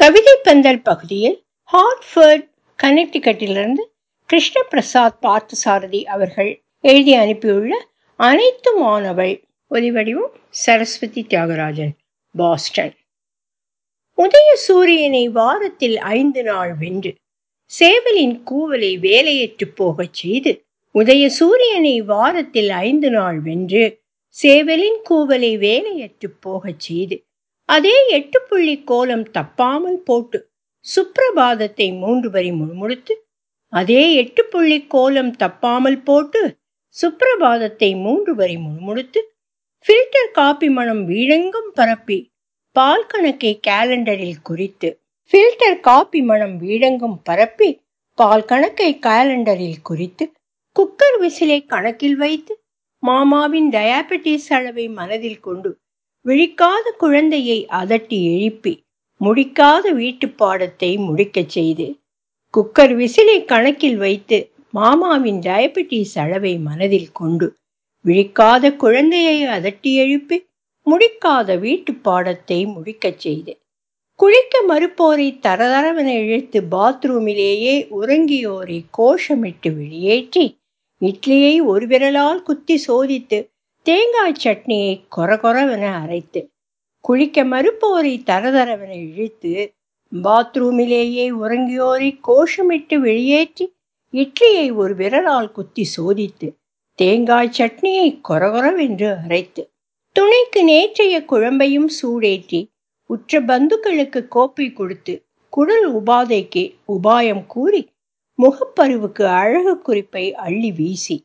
கவிதை பந்தல் பகுதியில் ஹார்ட்ஃபர்ட் கனெக்டிகட்டிலிருந்து கிருஷ்ண பிரசாத் பார்த்தசாரதி அவர்கள் எழுதி அனுப்பியுள்ள அனைத்து மாணவள் ஒலிவடிவம் சரஸ்வதி தியாகராஜன் பாஸ்டன் உதய சூரியனை வாரத்தில் ஐந்து நாள் வென்று சேவலின் கூவலை வேலையற்று போகச் செய்து உதய சூரியனை வாரத்தில் ஐந்து நாள் வென்று சேவலின் கூவலை வேலையற்று போகச் செய்து அதே எட்டு புள்ளி கோலம் தப்பாமல் போட்டு சுப்பிரபாதத்தை மூன்று வரி முழுமுழுத்து அதே எட்டு புள்ளி கோலம் தப்பாமல் போட்டு சுப்பிரபாதத்தை மூன்று வரி முழுமுழுத்து ஃபில்டர் காப்பி மனம் வீழெங்கும் பரப்பி பால் கணக்கை கேலண்டரில் குறித்து ஃபில்டர் காப்பி மனம் வீடெங்கும் பரப்பி பால் கணக்கை கேலண்டரில் குறித்து குக்கர் விசிலை கணக்கில் வைத்து மாமாவின் டயாபெட்டிஸ் அளவை மனதில் கொண்டு விழிக்காத குழந்தையை அதட்டி எழுப்பி முடிக்காத வீட்டு பாடத்தை முடிக்கச் செய்து குக்கர் விசிலை கணக்கில் வைத்து மாமாவின் டயபெட்டிஸ் அளவை மனதில் கொண்டு விழிக்காத குழந்தையை அதட்டி எழுப்பி முடிக்காத வீட்டு பாடத்தை முடிக்கச் செய்து குளிக்க மறுப்போரை தரதரவென இழுத்து பாத்ரூமிலேயே உறங்கியோரை கோஷமிட்டு வெளியேற்றி இட்லியை ஒரு விரலால் குத்தி சோதித்து தேங்காய் சட்னியை கொரகொரவென அரைத்து குளிக்க மறுப்போரை தரதரவென இழுத்து பாத்ரூமிலேயே உறங்கியோரை கோஷமிட்டு வெளியேற்றி இட்லியை ஒரு விரலால் குத்தி சோதித்து தேங்காய் சட்னியை கொரகொரவென்று அரைத்து துணைக்கு நேற்றைய குழம்பையும் சூடேற்றி உற்ற பந்துக்களுக்கு கோப்பை கொடுத்து குடல் உபாதைக்கு உபாயம் கூறி முகப்பருவுக்கு அழகு குறிப்பை அள்ளி வீசி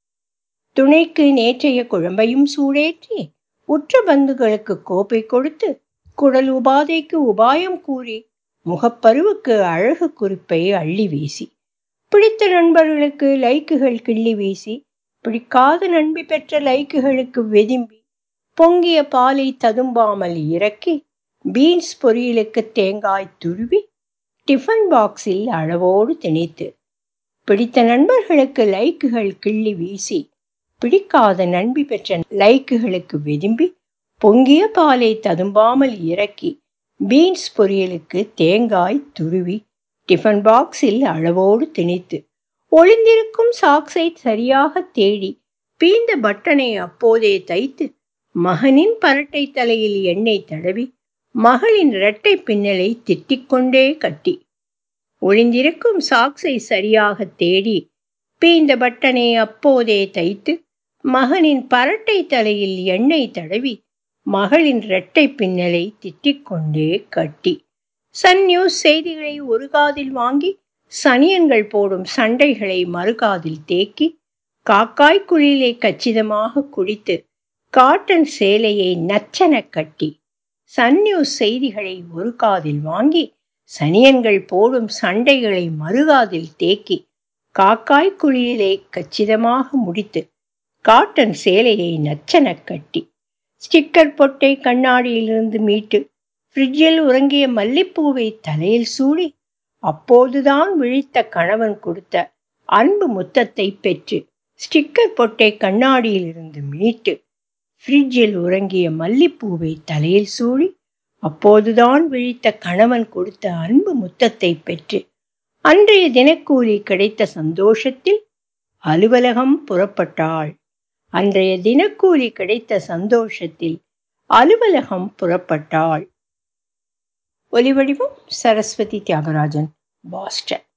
துணைக்கு நேற்றைய குழம்பையும் சூடேற்றி உற்ற பந்துகளுக்கு கோப்பை கொடுத்து குடல் உபாதைக்கு உபாயம் கூறி முகப்பருவுக்கு அழகு குறிப்பை அள்ளி வீசி பிடித்த நண்பர்களுக்கு லைக்குகள் கிள்ளி வீசி பிடிக்காத நண்பி பெற்ற லைக்குகளுக்கு வெதும்பி பொங்கிய பாலை ததும்பாமல் இறக்கி பீன்ஸ் பொரியலுக்கு தேங்காய் துருவி டிஃபன் பாக்ஸில் அளவோடு திணித்து பிடித்த நண்பர்களுக்கு லைக்குகள் கிள்ளி வீசி பிடிக்காத நண்பி பெற்ற லைக்குகளுக்கு வெதும்பி பொங்கிய பாலை ததும்பாமல் இறக்கி பீன்ஸ் பொரியலுக்கு தேங்காய் துருவி டிஃபன் பாக்ஸில் அளவோடு திணித்து ஒளிந்திருக்கும் சாக்ஸை சரியாக தேடி பீந்த பட்டனை அப்போதே தைத்து மகனின் பரட்டை தலையில் எண்ணெய் தடவி மகளின் இரட்டை பின்னலை திட்டிக்கொண்டே கட்டி ஒளிந்திருக்கும் சாக்ஸை சரியாக தேடி பீந்த பட்டனை அப்போதே தைத்து மகனின் பரட்டை தலையில் எண்ணெய் தடவி மகளின் இரட்டை பின்னலை திட்டிக்கொண்டே கட்டி சன் நியூஸ் செய்திகளை ஒரு காதில் வாங்கி சனியன்கள் போடும் சண்டைகளை மறுகாதில் தேக்கி காக்காய் குழிலை கச்சிதமாக குடித்து காட்டன் சேலையை நச்சன கட்டி சன் நியூஸ் செய்திகளை ஒரு காதில் வாங்கி சனியன்கள் போடும் சண்டைகளை மறுகாதில் தேக்கி காக்காய் குழியிலே கச்சிதமாக முடித்து காட்டன் சேலையை நச்சன கட்டி ஸ்டிக்கர் பொட்டை கண்ணாடியிலிருந்து மீட்டு ஃப்ரிட்ஜில் உறங்கிய மல்லிப்பூவை தலையில் சூடி அப்போதுதான் விழித்த கணவன் கொடுத்த அன்பு முத்தத்தை பெற்று ஸ்டிக்கர் பொட்டை கண்ணாடியிலிருந்து மீட்டு ஃப்ரிட்ஜில் உறங்கிய மல்லிப்பூவை தலையில் சூடி அப்போதுதான் விழித்த கணவன் கொடுத்த அன்பு முத்தத்தை பெற்று அன்றைய தினக்கூலி கிடைத்த சந்தோஷத்தில் அலுவலகம் புறப்பட்டாள் அன்றைய தினக்கூலி கிடைத்த சந்தோஷத்தில் அலுவலகம் புறப்பட்டாள் ஒலிவடிவம் சரஸ்வதி தியாகராஜன் பாஸ்டன்